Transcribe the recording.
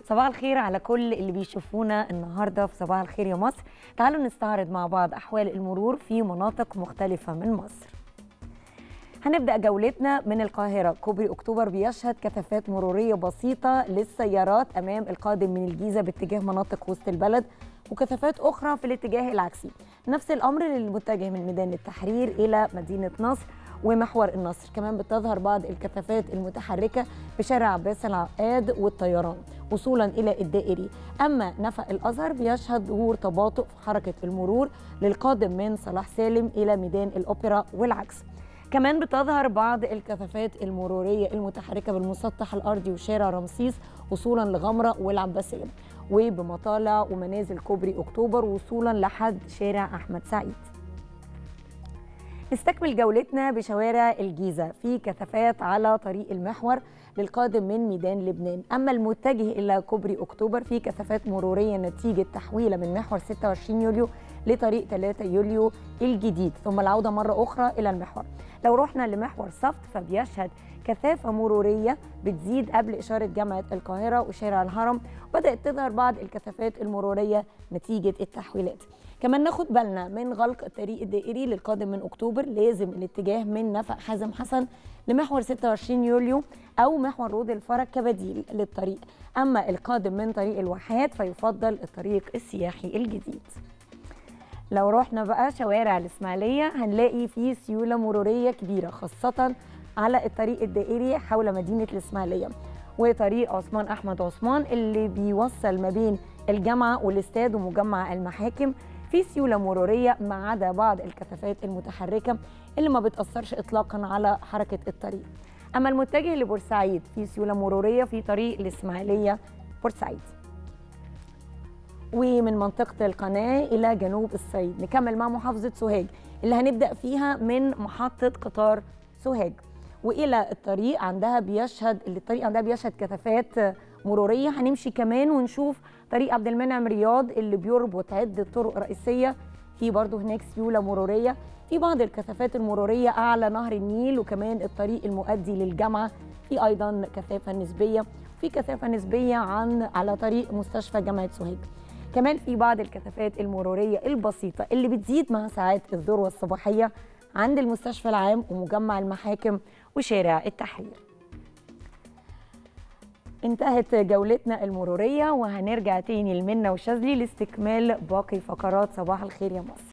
صباح الخير على كل اللي بيشوفونا النهارده في صباح الخير يا مصر تعالوا نستعرض مع بعض احوال المرور في مناطق مختلفه من مصر هنبدا جولتنا من القاهره كوبري اكتوبر بيشهد كثافات مروريه بسيطه للسيارات امام القادم من الجيزه باتجاه مناطق وسط البلد وكثافات اخرى في الاتجاه العكسي نفس الامر للمتجه من ميدان التحرير الى مدينه نصر ومحور النصر كمان بتظهر بعض الكثافات المتحركة بشارع عباس العقاد والطيران وصولا إلى الدائري أما نفق الأزهر بيشهد ظهور تباطؤ في حركة المرور للقادم من صلاح سالم إلى ميدان الأوبرا والعكس كمان بتظهر بعض الكثافات المرورية المتحركة بالمسطح الأرضي وشارع رمسيس وصولا لغمرة والعباسية وبمطالع ومنازل كوبري أكتوبر وصولا لحد شارع أحمد سعيد نستكمل جولتنا بشوارع الجيزة في كثافات على طريق المحور للقادم من ميدان لبنان أما المتجه إلى كوبري أكتوبر في كثافات مرورية نتيجة تحويلة من محور 26 يوليو لطريق 3 يوليو الجديد ثم العودة مرة أخرى إلى المحور لو رحنا لمحور صفت فبيشهد كثافة مرورية بتزيد قبل إشارة جامعة القاهرة وشارع الهرم بدأت تظهر بعض الكثافات المرورية نتيجة التحويلات كمان ناخد بالنا من غلق الطريق الدائري للقادم من أكتوبر لازم الاتجاه من نفق حازم حسن لمحور 26 يوليو أو محور رود الفرج كبديل للطريق أما القادم من طريق الواحات فيفضل الطريق السياحي الجديد لو رحنا بقى شوارع الإسماعيلية هنلاقي فيه سيولة مرورية كبيرة خاصة على الطريق الدائري حول مدينة الإسماعيلية وطريق عثمان أحمد عثمان اللي بيوصل ما بين الجامعة والاستاد ومجمع المحاكم في سيولة مرورية ما عدا بعض الكثافات المتحركة اللي ما بتأثرش إطلاقا على حركة الطريق أما المتجه لبورسعيد في سيولة مرورية في طريق الإسماعيلية بورسعيد ومن منطقة القناة إلى جنوب الصعيد نكمل مع محافظة سوهاج اللي هنبدأ فيها من محطة قطار سوهاج والى الطريق عندها بيشهد الطريق عندها بيشهد كثافات مروريه هنمشي كمان ونشوف طريق عبد المنعم رياض اللي بيربط عده طرق رئيسيه في برضه هناك سيوله مروريه في بعض الكثافات المروريه اعلى نهر النيل وكمان الطريق المؤدي للجامعه في ايضا كثافه نسبيه في كثافه نسبيه عن على طريق مستشفى جامعه سوهاج كمان في بعض الكثافات المروريه البسيطه اللي بتزيد مع ساعات الذروه الصباحيه عند المستشفى العام ومجمع المحاكم وشارع التحرير انتهت جولتنا المرورية وهنرجع تاني لمنى وشاذلي لاستكمال باقي فقرات صباح الخير يا مصر